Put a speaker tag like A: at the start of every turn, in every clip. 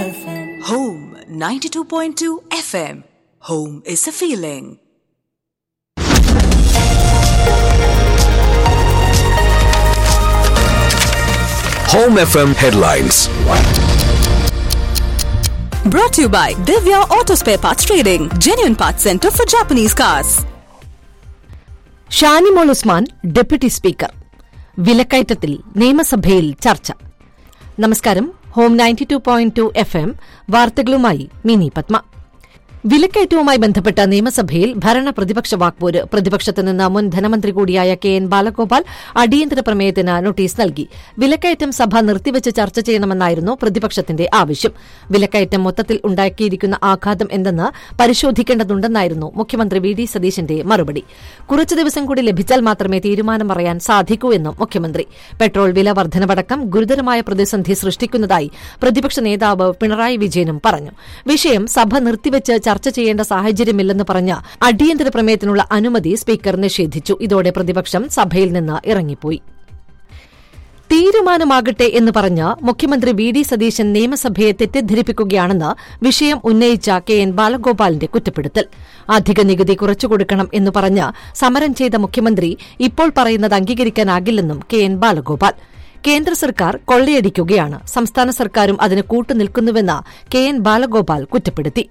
A: FM.
B: Home 92.2 FM. Home is a feeling.
C: Home FM headlines.
B: Brought to you by Divya Auto Spare Parts Trading, genuine parts center for Japanese cars.
D: Shanimol Usman deputy speaker വിലക്കയറ്റത്തിൽ നിയമസഭയിൽ ചർച്ച നമസ്കാരം home ninety two point two F M വാർത്തകളുമായി മിനി പത്മ വിലക്കയറ്റവുമായി ബന്ധപ്പെട്ട നിയമസഭയിൽ ഭരണ പ്രതിപക്ഷ വാക്പോര് പ്രതിപക്ഷത്ത് നിന്ന് മുൻ ധനമന്ത്രി കൂടിയായ കെ എൻ ബാലഗോപാൽ അടിയന്തര പ്രമേയത്തിന് നോട്ടീസ് നൽകി വിലക്കയറ്റം സഭ നിർത്തിവച്ച് ചർച്ച ചെയ്യണമെന്നായിരുന്നു പ്രതിപക്ഷത്തിന്റെ ആവശ്യം വിലക്കയറ്റം മൊത്തത്തിൽ ഉണ്ടാക്കിയിരിക്കുന്ന ആഘാതം എന്തെന്ന് പരിശോധിക്കേണ്ടതുണ്ടെന്നായിരുന്നു മുഖ്യമന്ത്രി വി ഡി സതീശന്റെ മറുപടി കുറച്ചു ദിവസം കൂടി ലഭിച്ചാൽ മാത്രമേ തീരുമാനം പറയാൻ സാധിക്കൂ എന്നും മുഖ്യമന്ത്രി പെട്രോൾ വില വർധനവടക്കം ഗുരുതരമായ പ്രതിസന്ധി സൃഷ്ടിക്കുന്നതായി പ്രതിപക്ഷ നേതാവ് പിണറായി വിജയനും പറഞ്ഞു വിഷയം സഭ നിർത്തിവച്ച് ചർച്ച ചെയ്യേണ്ട സാഹചര്യമില്ലെന്ന് പറഞ്ഞ അടിയന്തര പ്രമേയത്തിനുള്ള അനുമതി സ്പീക്കർ നിഷേധിച്ചു ഇതോടെ പ്രതിപക്ഷം സഭയിൽ നിന്ന് ഇറങ്ങിപ്പോയി തീരുമാനമാകട്ടെ എന്ന് പറഞ്ഞ് മുഖ്യമന്ത്രി വി ഡി സതീശൻ നിയമസഭയെ തെറ്റിദ്ധരിപ്പിക്കുകയാണെന്ന് വിഷയം ഉന്നയിച്ച കെ എൻ ബാലഗോപാലിന്റെ കുറ്റപ്പെടുത്തൽ അധിക നികുതി കുറച്ചുകൊടുക്കണം എന്ന് പറഞ്ഞ് സമരം ചെയ്ത മുഖ്യമന്ത്രി ഇപ്പോൾ പറയുന്നത് അംഗീകരിക്കാനാകില്ലെന്നും കെ എൻ ബാലഗോപാൽ കേന്ദ്ര സർക്കാർ കൊള്ളയടിക്കുകയാണ് സംസ്ഥാന സർക്കാരും അതിന് കൂട്ടുനിൽക്കുന്നുവെന്ന് കെ എൻ ബാലഗോപാൽ കുറ്റപ്പെടുത്തി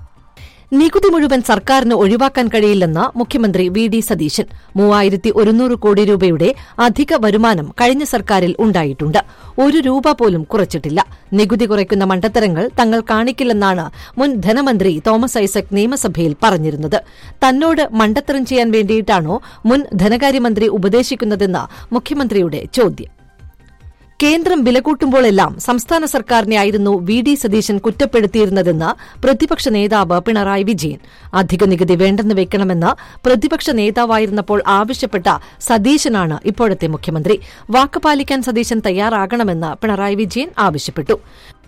D: നികുതി മുഴുവൻ സർക്കാരിന് ഒഴിവാക്കാൻ കഴിയില്ലെന്ന് മുഖ്യമന്ത്രി വി ഡി സതീശൻ മൂവായിരത്തി ഒരുന്നൂറ് കോടി രൂപയുടെ അധിക വരുമാനം കഴിഞ്ഞ സർക്കാരിൽ ഉണ്ടായിട്ടുണ്ട് ഒരു രൂപ പോലും കുറച്ചിട്ടില്ല നികുതി കുറയ്ക്കുന്ന മണ്ടത്തരങ്ങൾ തങ്ങൾ കാണിക്കില്ലെന്നാണ് മുൻ ധനമന്ത്രി തോമസ് ഐസക് നിയമസഭയിൽ പറഞ്ഞിരുന്നത് തന്നോട് മണ്ടത്തരം ചെയ്യാൻ വേണ്ടിയിട്ടാണോ മുൻ ധനകാര്യമന്ത്രി ഉപദേശിക്കുന്നതെന്ന് മുഖ്യമന്ത്രിയുടെ ചോദ്യം കേന്ദ്രം വില കൂട്ടുമ്പോഴെല്ലാം സംസ്ഥാന സർക്കാരിനെയായിരുന്നു വി ഡി സതീശൻ കുറ്റപ്പെടുത്തിയിരുന്നതെന്ന് പ്രതിപക്ഷ നേതാവ് പിണറായി വിജയൻ അധിക നികുതി വേണ്ടെന്ന് വെക്കണമെന്ന് പ്രതിപക്ഷ നേതാവായിരുന്നപ്പോൾ ആവശ്യപ്പെട്ട സതീശനാണ് ഇപ്പോഴത്തെ മുഖ്യമന്ത്രി വാക്ക് പാലിക്കാൻ സതീശൻ തയ്യാറാകണമെന്ന് പിണറായി വിജയൻ ആവശ്യപ്പെട്ടു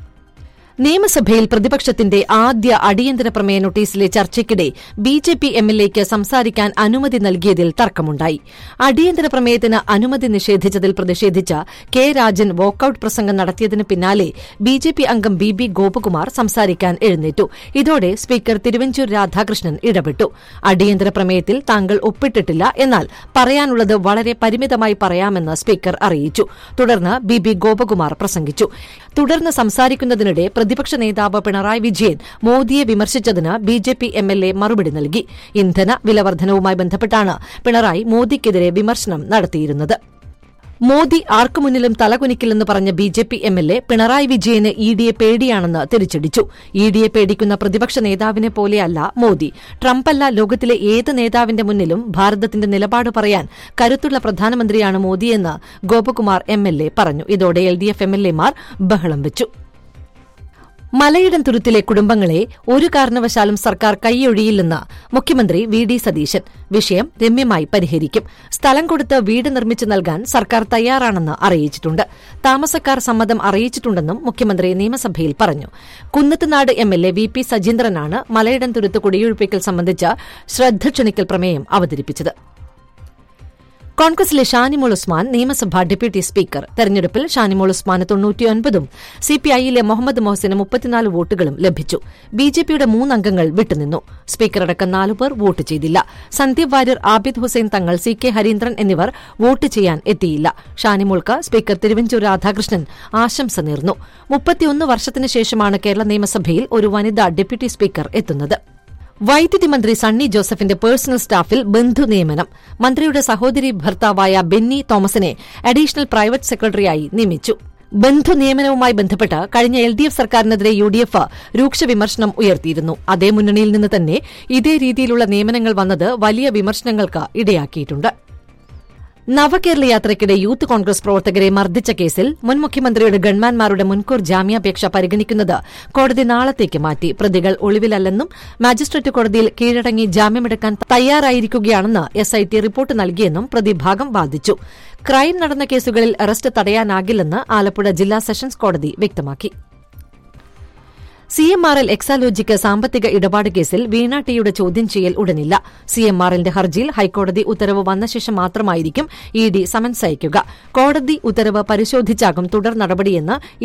D: നിയമസഭയിൽ പ്രതിപക്ഷത്തിന്റെ ആദ്യ അടിയന്തര പ്രമേയ നോട്ടീസിലെ ചർച്ചയ്ക്കിടെ ബി ജെ പി എംഎൽഎക്ക് സംസാരിക്കാൻ അനുമതി നൽകിയതിൽ തർക്കമുണ്ടായി അടിയന്തര പ്രമേയത്തിന് അനുമതി നിഷേധിച്ചതിൽ പ്രതിഷേധിച്ച് കെ രാജൻ വോക്കൌട്ട് പ്രസംഗം നടത്തിയതിന് പിന്നാലെ ബി ജെ പി അംഗം ബി ബി ഗോപകുമാർ സംസാരിക്കാൻ എഴുന്നേറ്റു ഇതോടെ സ്പീക്കർ തിരുവഞ്ചൂർ രാധാകൃഷ്ണൻ ഇടപെട്ടു അടിയന്തര പ്രമേയത്തിൽ താങ്കൾ ഒപ്പിട്ടിട്ടില്ല എന്നാൽ പറയാനുള്ളത് വളരെ പരിമിതമായി പറയാമെന്ന് സ്പീക്കർ അറിയിച്ചു തുടർന്ന് ബി ബി ഗോപകുമാർ പ്രസംഗിച്ചു തുടർന്ന് സംസാരിക്കുന്നതിനിടെ പ്രതിപക്ഷ നേതാവ് പിണറായി വിജയൻ മോദിയെ വിമർശിച്ചതിന് ബി ജെ പി എംഎൽഎ മറുപടി നൽകി ഇന്ധന വിലവർദ്ധനവുമായി ബന്ധപ്പെട്ടാണ് പിണറായി മോദിക്കെതിരെ വിമർശനം നടത്തിയിരുന്നത് മോദി ആർക്കു മുന്നിലും തലകുനിക്കില്ലെന്ന് പറഞ്ഞ B J P MLA Pinarayi വിജയന് ഇ ഡിയെ പേടിയാണെന്ന് തിരിച്ചടിച്ചു ഇ ഡിയെ പേടിക്കുന്ന പ്രതിപക്ഷ നേതാവിനെ പോലെയല്ല മോദി ട്രംപല്ല ലോകത്തിലെ ഏത് നേതാവിന്റെ മുന്നിലും ഭാരതത്തിന്റെ നിലപാട് പറയാൻ കരുത്തുള്ള പ്രധാനമന്ത്രിയാണ് മോദിയെന്ന് ഗോപകുമാർ എംഎൽഎ പറഞ്ഞു ഇതോടെ എൽ ഡി എഫ് എംഎൽഎമാർ ബഹളം വെച്ചു മലയിടം തുരുത്തിലെ കുടുംബങ്ങളെ ഒരു കാരണവശാലും സർക്കാർ കൈയൊഴിയില്ലെന്ന് മുഖ്യമന്ത്രി വി ഡി സതീശൻ വിഷയം രമ്യമായി പരിഹരിക്കും സ്ഥലം കൊടുത്ത് വീട് നിർമ്മിച്ചു നൽകാൻ സർക്കാർ തയ്യാറാണെന്ന് അറിയിച്ചിട്ടുണ്ട് താമസക്കാർ സമ്മതം അറിയിച്ചിട്ടുണ്ടെന്നും മുഖ്യമന്ത്രി നിയമസഭയിൽ പറഞ്ഞു കുന്നത്തുനാട് എംഎൽഎ വി പി സജീന്ദ്രനാണ് മലയിടം തുരുത്ത് കുടിയൊഴിപ്പിക്കൽ സംബന്ധിച്ച് ശ്രദ്ധ ക്ഷണിക്കൽ പ്രമേയം അവതരിപ്പിച്ചത് കോൺഗ്രസിലെ ഷാനിമോൾ ഉസ്മാൻ നിയമസഭാ ഡെപ്യൂട്ടി സ്പീക്കർ തെരഞ്ഞെടുപ്പിൽ ഷാനിമോൾ ഉസ്മാന് തൊണ്ണൂറ്റിയൊൻപതും സിപിഐയിലെ മുഹമ്മദ് മൊഹസിന് മുപ്പത്തിനാല് വോട്ടുകളും ലഭിച്ചു ബിജെപിയുടെ മൂന്നംഗങ്ങൾ വിട്ടുനിന്നു സ്പീക്കറടക്കം നാലുപേർ വോട്ട് ചെയ്തില്ല സന്ദീപ് വാര്യർ ആബിദ് ഹുസൈൻ തങ്ങൾ സി കെ ഹരീന്ദ്രൻ എന്നിവർ വോട്ട് ചെയ്യാൻ എത്തിയില്ല ഷാനിമോൾക്ക് സ്പീക്കർ തിരുവഞ്ചൂർ രാധാകൃഷ്ണൻ ആശംസ നേർന്നു മുപ്പത്തിയൊന്ന് വർഷത്തിന് ശേഷമാണ് കേരള നിയമസഭയിൽ ഒരു വനിതാ ഡെപ്യൂട്ടി സ്പീക്കർ എത്തുന്നത് വൈദ്യുതി മന്ത്രി സണ്ണി ജോസഫിന്റെ പേഴ്സണൽ സ്റ്റാഫിൽ ബന്ധു നിയമനം മന്ത്രിയുടെ സഹോദരി ഭർത്താവായ ബെന്നി തോമസിനെ അഡീഷണൽ പ്രൈവറ്റ് സെക്രട്ടറിയായി നിയമിച്ചു ബന്ധു നിയമനവുമായി ബന്ധപ്പെട്ട് കഴിഞ്ഞ എൽ ഡി എഫ് സർക്കാരിനെതിരെ യു ഡി എഫ് രൂക്ഷ വിമർശനം ഉയർത്തിയിരുന്നു അതേ മുന്നണിയിൽ നിന്ന് തന്നെ ഇതേ രീതിയിലുള്ള നിയമനങ്ങൾ വന്നത് വലിയ വിമർശനങ്ങൾക്ക് ഇടയാക്കിയിട്ടുണ്ട് നവകേരള യാത്രയ്ക്കിടെ യൂത്ത് കോൺഗ്രസ് പ്രവർത്തകരെ മർദ്ദിച്ച കേസിൽ മുൻ മുഖ്യമന്ത്രിയുടെ ഗൺമാൻമാരുടെ മുൻകൂർ ജാമ്യാപേക്ഷ പരിഗണിക്കുന്നത് കോടതി നാളത്തേക്ക് മാറ്റി പ്രതികൾ ഒളിവിലല്ലെന്നും മാജിസ്ട്രേറ്റ് കോടതിയിൽ കീഴടങ്ങി ജാമ്യമെടുക്കാൻ തയ്യാറായിരിക്കുകയാണെന്ന് എസ്ഐടി റിപ്പോർട്ട് നൽകിയെന്നും പ്രതിഭാഗം വാദിച്ചു ക്രൈം നടന്ന കേസുകളിൽ അറസ്റ്റ് തടയാനാകില്ലെന്ന് ആലപ്പുഴ ജില്ലാ സെഷൻസ് കോടതി വ്യക്തമാക്കി C M R L Exalogic സാമ്പത്തിക ഇടപാട് കേസിൽ വീണ ടിയുടെ ചോദ്യം ചെയ്യൽ ഉടനില്ല സി എം ആർ എല്ലിന്റെ ഹർജിയിൽ ഹൈക്കോടതി ഉത്തരവ് വന്ന ശേഷം മാത്രമായിരിക്കും ഇ ഡി സമൻസ് അയക്കുക കോടതി ഉത്തരവ് പരിശോധിച്ചാകും തുടർ നടപടിയെന്ന്